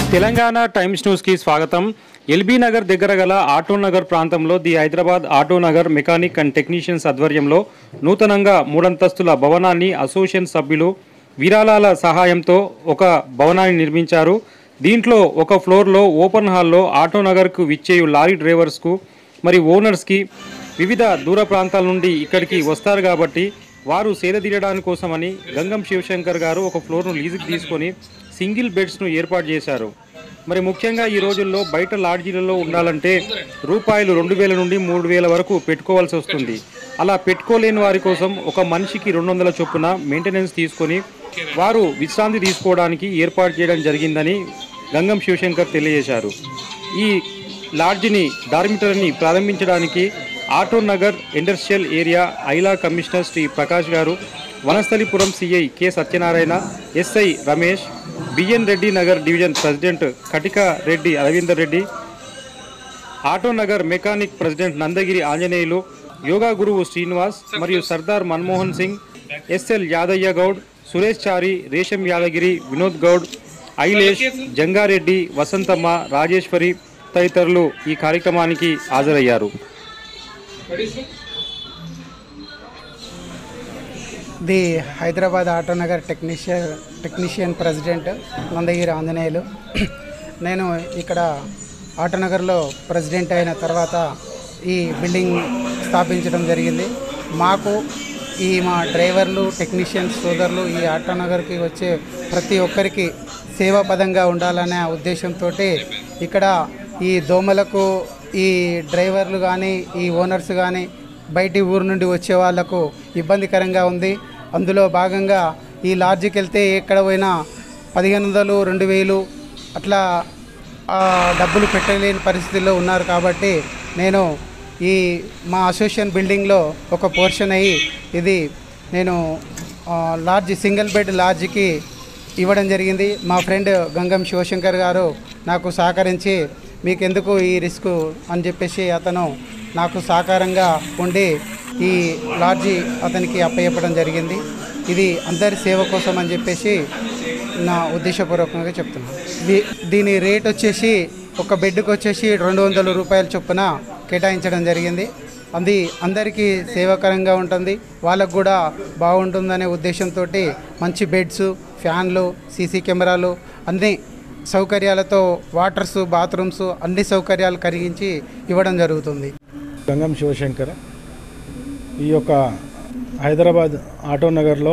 Telangana times న్యూస్కి స్వాగతం LB Nagar దగ్గర గల ఆటో నగర్ ప్రాంతంలో the Hyderabad auto Nagar mechanic and technicians ఆధ్వర్యంలో నూతనంగా మూడంతస్తుల భవనాన్ని అసోసియేషన్ సభ్యులు విరాళాల సహాయంతో ఒక భవనాన్ని నిర్మించారు దీంట్లో ఒక ఫ్లోర్లో ఓపెన్ హాల్లో ఆటో నగర్కు విచ్చేయు లారీ డ్రైవర్స్కు మరి ఓనర్స్కి వివిధ దూర ప్రాంతాల నుండి ఇక్కడికి వస్తారు కాబట్టి వారు సేద తీరడానికి కోసమని గంగం శివశంకర్ గారు ఒక ఫ్లోర్ను లీజుకి తీసుకొని సింగిల్ బెడ్స్ను ఏర్పాటు చేశారు మరి ముఖ్యంగా ఈ రోజుల్లో బయట లాడ్జీలలో ఉండాలంటే రూపాయలు రెండు వేల నుండి మూడు వేల వరకు పెట్టుకోవాల్సి వస్తుంది అలా పెట్టుకోలేని వారి కోసం ఒక మనిషికి రెండు వందల చొప్పున మెయింటెనెన్స్ తీసుకొని వారు విశ్రాంతి తీసుకోవడానికి ఏర్పాటు చేయడం జరిగిందని గంగం శివశంకర్ తెలియజేశారు ఈ లాడ్జిని డార్మిటరీని ప్రారంభించడానికి auto Nagar industrial area IALA commissioner Shri Prakash గారు Vanasthalipuram CI K Satyanarayana SI Ramesh BN Reddy Nagar division president Katika Reddy Aravinder Reddy auto Nagar mechanic president Nandagiri Anjaneyulu yoga గురువు శ్రీనివాస్ మరియు సర్దార్ మన్మోహన్ సింగ్ ఎస్ఎల్ యాదయ్య గౌడ్ సురేష్ చారి రేషం యాదగిరి వినోద్ గౌడ్ ఐలేష్ జంగారెడ్డి వసంతమ్మ రాజేశ్వరి తదితరులు ఈ కార్యక్రమానికి హాజరయ్యారు the Hyderabad Autonagar technician technician president Nandagiri Anjaneyulu నేను ఇక్కడ ఆటోనగర్లో ప్రెసిడెంట్ అయిన తర్వాత ఈ బిల్డింగ్ స్థాపించడం జరిగింది మాకు ఈ మా డ్రైవర్లు టెక్నీషియన్స్ సోదరులు ఈ ఆటోనగర్కి వచ్చే ప్రతి ఒక్కరికి సేవాపదంగా ఉండాలనే ఉద్దేశంతో ఇక్కడ ఈ దోమలకు ఈ డ్రైవర్లు కానీ ఈ ఓనర్స్ కానీ బయటి ఊరు నుండి వచ్చే వాళ్ళకు ఇబ్బందికరంగా ఉంది అందులో భాగంగా ఈ లాడ్జికి వెళ్తే ఎక్కడ పోయినా పదిహేను వందలు రెండు వేలు అట్లా ఆ, డబ్బులు పెట్టలేని పరిస్థితుల్లో ఉన్నారు కాబట్టి నేను ఈ మా అసోసియేషన్ బిల్డింగ్లో ఒక పోర్షన్ అయ్యి ఇది నేను ఆ, లాడ్జ్ సింగిల్ బెడ్ లాడ్జ్కి ఇవ్వడం జరిగింది మా ఫ్రెండ్ గంగం శివశంకర్ గారు నాకు సహకరించి మీకు ఎందుకు ఈ రిస్క్ అని చెప్పేసి అతను నాకు సహకారంగా ఉండి ఈ లాడ్జి అతనికి అప్పయ్యప్పడం జరిగింది ఇది అందరి సేవ కోసం అని చెప్పేసి నా ఉద్దేశపూర్వకంగా చెప్తున్నాను దీ- దీని రేట్ వచ్చేసి ఒక బెడ్కి వచ్చేసి రెండు వందల రూపాయల చొప్పున కేటాయించడం జరిగింది అది అందరికీ సేవకరంగా ఉంటుంది వాళ్ళకు కూడా బాగుంటుందనే ఉద్దేశంతో మంచి బెడ్స్ ఫ్యాన్లు సీసీ కెమెరాలు అన్ని సౌకర్యాలతో వాటర్స్ బాత్రూమ్స్ అన్ని సౌకర్యాలు కలిగించి ఇవ్వడం జరుగుతుంది గంగం శివశంకర్ ఈ యొక్క హైదరాబాద్ ఆటో నగర్లో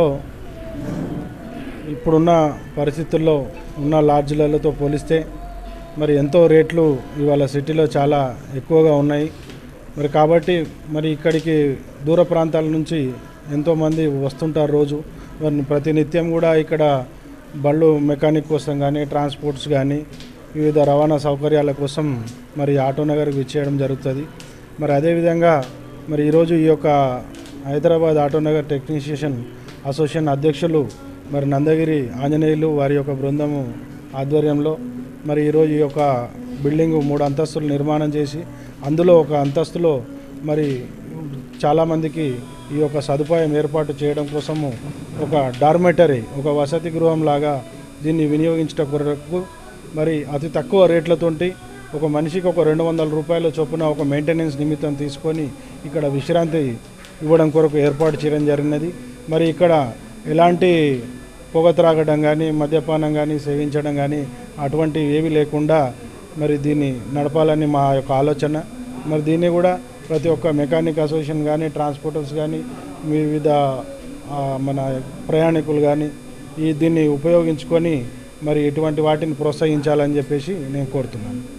ఇప్పుడున్న పరిస్థితుల్లో ఉన్న లాడ్జ్లతో పోలిస్తే మరి ఎంతో రేట్లు ఇవాళ సిటీలో చాలా ఎక్కువగా ఉన్నాయి మరి కాబట్టి మరి ఇక్కడికి దూర ప్రాంతాల నుంచి ఎంతోమంది వస్తుంటారు రోజు మరి ప్రతినిత్యం కూడా ఇక్కడ బళ్ళు మెకానిక్ కోసం కానీ ట్రాన్స్పోర్ట్స్ కానీ వివిధ రవాణా సౌకర్యాల కోసం మరి ఆటో నగర్కి ఇచ్చేయడం జరుగుతుంది మరి అదేవిధంగా మరి ఈరోజు ఈ యొక్క Hyderabad auto Nagar technician association అధ్యక్షులు మరి నందగిరి ఆంజనేయులు వారి యొక్క బృందము ఆధ్వర్యంలో మరి ఈరోజు ఈ యొక్క బిల్డింగ్ మూడు అంతస్తులు నిర్మాణం చేసి అందులో ఒక అంతస్తులో మరి చాలామందికి ఈ యొక్క సదుపాయం ఏర్పాటు చేయడం కోసము ఒక డార్మెటరీ ఒక వసతి గృహం లాగా దీన్ని వినియోగించట కొరకు మరి అతి తక్కువ రేట్లతోటి ఒక మనిషికి ఒక రెండు వందల రూపాయల చొప్పున ఒక మెయింటెనెన్స్ నిమిత్తం తీసుకొని ఇక్కడ విశ్రాంతి ఇవ్వడం కొరకు ఏర్పాటు చేయడం జరిగినది మరి ఇక్కడ ఎలాంటి పొగ త్రాగడం కానీ మద్యపానం కానీ సేవించడం కానీ అటువంటి ఏవి లేకుండా మరి దీన్ని నడపాలని మా యొక్క ఆలోచన మరి దీన్ని కూడా ప్రతి ఒక్క మెకానిక్ అసోసియేషన్ కానీ ట్రాన్స్పోర్టర్స్ కానీ వివిధ ఆ, మన ప్రయాణికులు కానీ ఈ దీన్ని ఉపయోగించుకొని మరి ఇటువంటి వాటిని ప్రోత్సహించాలని చెప్పేసి నేను కోరుతున్నాను